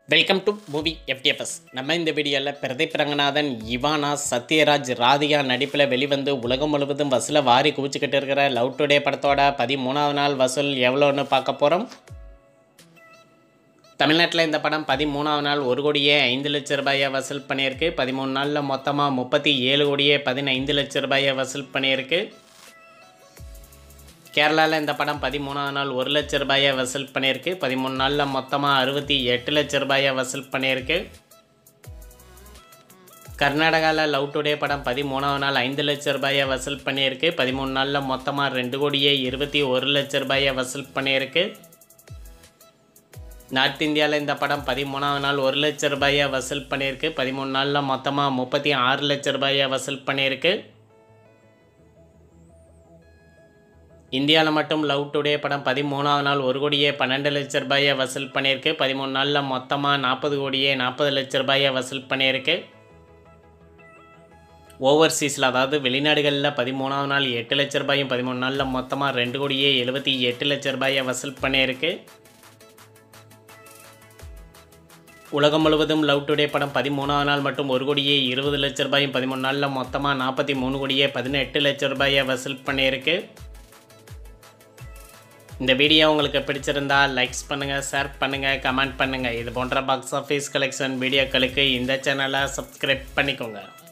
welcome to movie FDFS நம்ம இந்த வீடியோவில் பிரதீப் ரங்கநாதன் இவானா சத்யராஜ் ராதிகா நடிப்பில் வெளிவந்து உலகம் முழுவதும் வசூலை வாரி குவிச்சுக்கிட்டு இருக்கிற லவ் டுடே படத்தோட பதிமூணாவது நாள் வசூல் எவ்வளோன்னு பார்க்க போகிறோம் தமிழ்நாட்டில் இந்த படம் பதிமூணாவது நாள் ஒரு கோடியே ஐந்து லட்ச ரூபாயை வசூல் பண்ணியிருக்கு பதிமூணு நாளில் மொத்தமாக முப்பத்தி ஏழு கோடியே பதினைந்து லட்ச ரூபாயை வசூல் பண்ணியிருக்கு கேரளாவில் இந்த படம் பதிமூணாவது நாள் ஒரு லட்ச ரூபாயை வசூல் பண்ணியிருக்கு பதிமூணு நாளில் மொத்தமாக அறுபத்தி எட்டு லட்ச ரூபாயை வசூல் பண்ணியிருக்கு கர்நாடகாவில் லவ் டுடே படம் பதிமூணாவது நாள் ஐந்து லட்ச ரூபாயை வசூல் பண்ணியிருக்கு பதிமூணு நாளில் மொத்தமாக ரெண்டு கோடியே இருபத்தி ஒரு லட்ச ரூபாயை வசூல் பண்ணியிருக்கு நார்த் இந்தியாவில் இந்த படம் பதிமூணாவது நாள் ஒரு லட்ச ரூபாயை வசூல் பண்ணியிருக்கு பதிமூணு நாளில் மொத்தமாக முப்பத்தி ஆறு லட்ச ரூபாயை வசூல் பண்ணியிருக்கு இந்தியாவில் மட்டும் லவ் டுடே படம் பதிமூணாவது நாள் ஒரு கோடியே பன்னெண்டு லட்ச ரூபாயை வசூல் பண்ணியிருக்கு பதிமூணு நாளில் மொத்தமாக நாற்பது கோடியே நாற்பது லட்ச ரூபாயை வசூல் பண்ணியிருக்கு ஓவர்சீஸில் அதாவது வெளிநாடுகளில் பதிமூணாவது நாள் எட்டு லட்ச ரூபாயும் பதிமூணு நாளில் மொத்தமாக ரெண்டு கோடியே எழுபத்தி எட்டு லட்ச ரூபாயை வசூல் பண்ணியிருக்கு உலகம் முழுவதும் லவ் டுடே படம் பதிமூணாவது நாள் மட்டும் ஒரு கோடியே இருபது லட்ச ரூபாயும் பதிமூணு நாளில் மொத்தமாக நாற்பத்தி மூணு கோடியே பதினெட்டு லட்ச ரூபாயை வசூல் பண்ணியிருக்கு இந்த வீடியோ உங்களுக்கு பிடிச்சிருந்தா லைக்ஸ் பண்ணுங்கள் ஷேர் பண்ணுங்கள் கமெண்ட் பண்ணுங்கள் இது போன்ற பாக்ஸ் ஆஃபீஸ் கலெக்ஷன் வீடியோக்களுக்கு இந்த சேனலை சப்ஸ்கிரைப் பண்ணிக்கோங்க